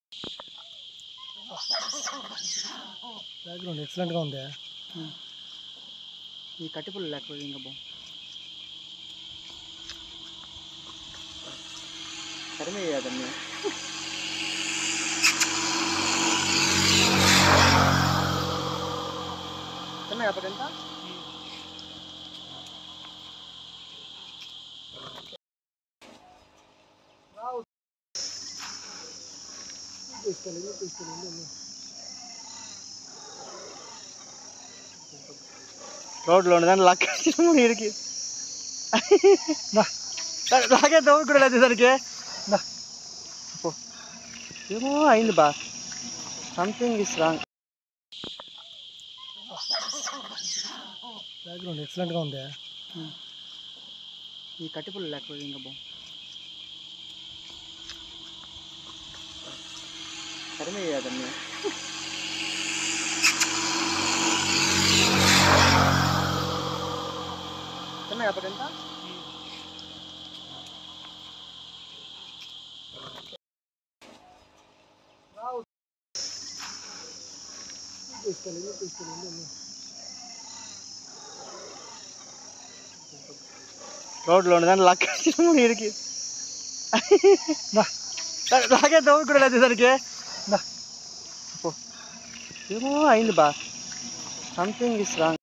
Background ఎక్సలెంట్గా ఉంది ఈ కట్టిపుల్ల లేకపోతే ఇంకా బాగు కడిమే చేయదండి కన్నా అప్పటింత తీసుకెళ్ళి తీసుకెళ్ళి రోడ్లో ఉండదని లాక్ ఇడికి లాగే దోమ కూడా లేదు దానికి దా. అబ్బో. ఏమో అయింది బా సంథింగ్ ఇస్ రాంగ్ బ్యాక్గ్రౌండ్ ఎక్సలెంట్గా ఉంది ఈ కట్టిపుల్ల లేకపోతే ఇంకా బాగు కడిమే చేయదండి కన్నా అప్పటింత తీసుకెళ్ళి తీసుకెళ్ళి రోడ్లో ఉండదని లాక్ ఇడికి దా. లాగే దోమ కూడా లేదు దానికి దా. అబ్బో. ఏమో అయింది బా సంథింగ్ ఇస్ రాంగ్